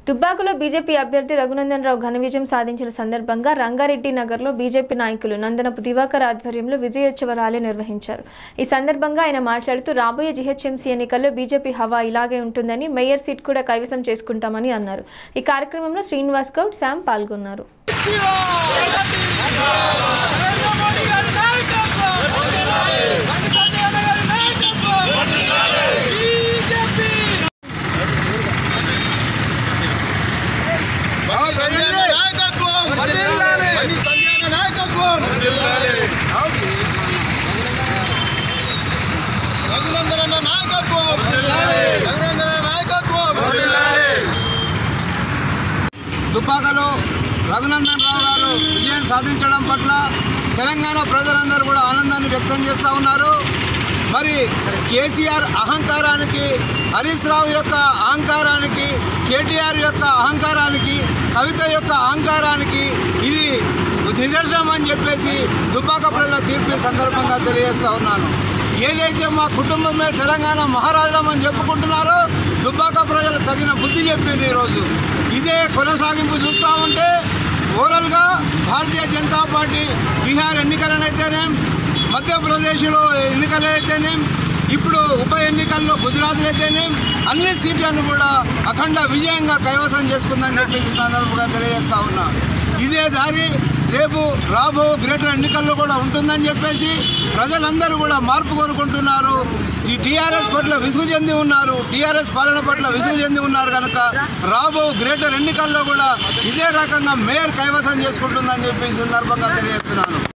దుబ్బాకలో బీజేపీ అభ్యర్థి రఘునందన్ రావు ఘన విజయం సాధించిన సందర్భంగా రంగారెడ్డి నగర్లో బీజేపీ నాయకులు నందనపు దివాకర్ ఆధ్వర్యంలో విజయోత్సవ ర్యాలీ నిర్వహించారు ఈ సందర్భంగా ఆయన మాట్లాడుతూ రాబోయే జీహెచ్ఎంసీ ఎన్నికల్లో బీజేపీ హవా ఇలాగే ఉంటుందని మేయర్ సీట్ కూడా కైవసం చేసుకుంటామని అన్నారు ఈ కార్యక్రమంలో శ్రీనివాస్ గౌడ్ శామ్ పాల్గొన్నారు రఘునందన నాయకత్వం రఘునందన నాయకత్వం దుబ్బాకలో రఘునందన్ రావు గారు విజయం సాధించడం పట్ల తెలంగాణ ప్రజలందరూ కూడా ఆనందాన్ని వ్యక్తం చేస్తూ ఉన్నారు మరి కేసీఆర్ అహంకారానికి హరీష్ రావు యొక్క అహంకారానికి కేటీఆర్ యొక్క అహంకారానికి కవిత యొక్క అహంకారానికి ఇది నిదర్శనం అని చెప్పేసి దుబ్బాక ప్రజల తీర్పు సందర్భంగా తెలియజేస్తా ఉన్నాను ఏదైతే మా కుటుంబమే తెలంగాణ మహారాజులం అని చెప్పుకుంటున్నారో దుబ్బాక ప్రజలు తగిన బుద్ధి చెప్పింది ఈరోజు ఇదే కొనసాగింపు చూస్తూ ఉంటే ఓవరాల్గా భారతీయ జనతా పార్టీ బీహార్ ఎన్నికలనైతేనేం మధ్యప్రదేశ్లో ఎన్నికలైతేనేం ఇప్పుడు ఉప ఎన్నికల్లో గుజరాత్ అయితేనేం అన్ని సీట్లను కూడా అఖండ విజయంగా కైవసం చేసుకుందని చెప్పి ఈ సందర్భంగా తెలియజేస్తా ఉన్నా ఇదే దారి రేపు రాబో గ్రేటర్ ఎన్నికల్లో కూడా ఉంటుందని చెప్పేసి ప్రజలందరూ కూడా మార్పు కోరుకుంటున్నారు ఈ టీఆర్ఎస్ పట్ల విసుగు చెంది ఉన్నారు టీఆర్ఎస్ పాలన పట్ల విసుగు చెంది ఉన్నారు కనుక రాబో గ్రేటర్ ఎన్నికల్లో కూడా ఇదే రకంగా మేయర్ కైవసం చేసుకుంటుందని చెప్పి ఈ సందర్భంగా తెలియజేస్తున్నాను